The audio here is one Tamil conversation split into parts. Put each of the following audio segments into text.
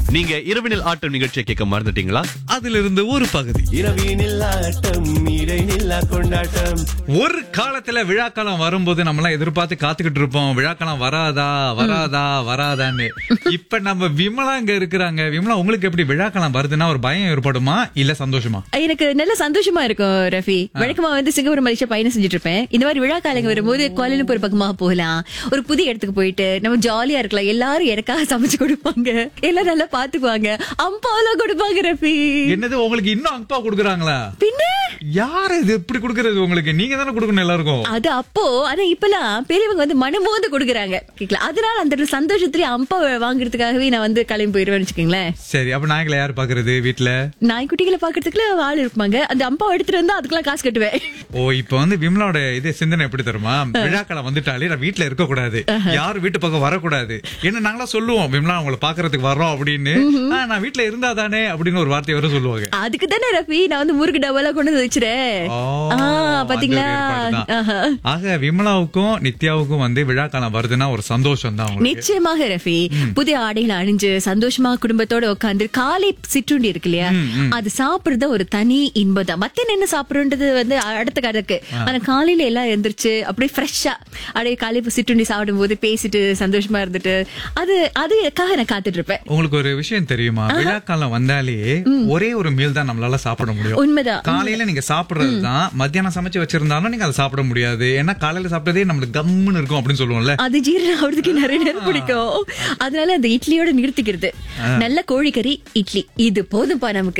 நீங்க இரவினில் ஆட்டம் நிகழ்ச்சியை கேட்க மறந்துட்டீங்களா அதிலிருந்து ஒரு பகுதி இரவினில் ஆட்டம் இடைநில்லா கொண்டாட்டம் ஒரு காலத்துல விழாக்காலம் வரும்போது நம்ம எல்லாம் எதிர்பார்த்து காத்துக்கிட்டு இருப்போம் விழாக்காலம் வராதா வராதா வராதான்னு இப்ப நம்ம விமலா இங்க இருக்கிறாங்க விமலா உங்களுக்கு எப்படி விழாக்காலம் வருதுன்னா ஒரு பயம் ஏற்படுமா இல்ல சந்தோஷமா எனக்கு நல்ல சந்தோஷமா இருக்கும் ரஃபி வழக்கமா வந்து சிங்கப்பூர் மலேசியா பயணம் செஞ்சுட்டு இருப்பேன் இந்த மாதிரி விழா காலங்க வரும்போது கோலாலம்பூர் பக்கமா போகலாம் ஒரு புதிய இடத்துக்கு போயிட்டு நம்ம ஜாலியா இருக்கலாம் எல்லாரும் எனக்காக சமைச்சு கொடுப்பாங்க எல்லாம் நல்லா பாத்துக்குவாங்க அம்பாலாம் கொடுப்பாங்க ரஃபி என்னது உங்களுக்கு இன்னும் அங்கப்பா கொடுக்குறாங்களா பின்ன யாரு இது இப்படி கொடுக்கறது உங்களுக்கு நீங்க தானே கொடுக்கணும் எல்லாருக்கும் அது அப்போ ஆனா இப்பெல்லாம் பெரியவங்க வந்து மனமோந்து கொடுக்குறாங்க கேக்கல அதனால அந்த சந்தோஷத்துல அம்பா வாங்குறதுக்காகவே நான் வந்து கிளம்பி போயிருவேன்னு வச்சுக்கோங்களேன் சரி அப்ப நாய்களை யார் பாக்குறது வீட்டுல நாய்க்குட்டிகளை பாக்குறதுக்குள்ள ஆள் இருப்பாங்க அந்த அம்பா எடுத்துட்டு வந்தா அதுக்கெல்லாம் காசு கட்டுவேன் ஓ இப்ப வந்து விமலாவோட இது சிந்தனை எப்படி தருமா விழாக்காலம் வந்துட்டாலே நான் வீட்டுல இருக்க கூடாது யாரும் வீட்டு பக்கம் வரக்கூடாது என்ன நாங்களா சொல்லுவோம் விமலா உங்களை பாக்குறதுக்கு வர்றோம் அப்படின்னு "ஆ, நான் வீட்டுல இருந்தா தானே அப்படின்னு ஒரு வார்த்தை வர சொல்லுவாங்க அதுக்கு தானே ரஃபி நான் வந்து முறுக்கு டவெல்லாம் கொண்டு வந்து வச்சிரேன் ஓ, ஆ, பாத்தீங்களா அந்த ஒரு ஏற்பாடுதான். ஆஹா. ஆக விமலாவுக்கும் நித்யாவுக்கும் வந்து விழாக்காலம் வருதுன்னா ஒரு சந்தோஷம் தான் உங்களுக்கு நிச்சயமாக ரஃபி புதிய ஆடைகளை அணிஞ்சு சந்தோஷமா குடும்பத்தோட உட்காந்து காலை சிற்றுண்டி இருக்கு இல்லையா அது சாப்பிடுறது ஒரு தனி இன்பம் தான் மத்த என்ன சாப்பிடுறது வந்து அடுத்த கணக்கு ஆனா காலையில எல்லாம் எந்திரிச்சு அப்படியே ஃப்ரெஷ்ஷா அப்படியே காலை சிற்றுண்டி சாப்பிடும் போது பேசிட்டு சந்தோஷமா இருந்துட்டு அது அதுக்காக நான் காத்துட்டு இருப்பேன் உங்களுக்கு ஒரு விஷயம் தெரியுமா விழாக்காலம் வந்தாலே ஒரே ஒரு மீல் தான் நம்மளால சாப்பிட முடியும் உண்மைதான் காலையில நீங்க சாப்பிடுறது தான் மத்தியானம் சமைச்சு வச்சிருந்தாலும் நீங்க அதை சாப்பிட முடியாது ஏன்னா காலையில சாப்பிட்டதே நம்மளுக்கு கம்முன்னு இருக்கும் அப்படின்னு சொல்லுவோம்ல அது ஜீரணம் ஆகுறதுக்கு நிறைய நேரம் பிடிக்கும் அதனால அந்த இட்லியோட நிறுத்திக்கிறது நல்ல கோழிக்கறி இட்லி இது போதும்பா நமக்கு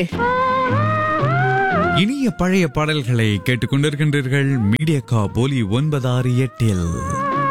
இனிய பழைய பாடல்களை கேட்டுக்கொண்டிருக்கின்றீர்கள் மீடியா கா போலி ஒன்பதாறு எட்டில்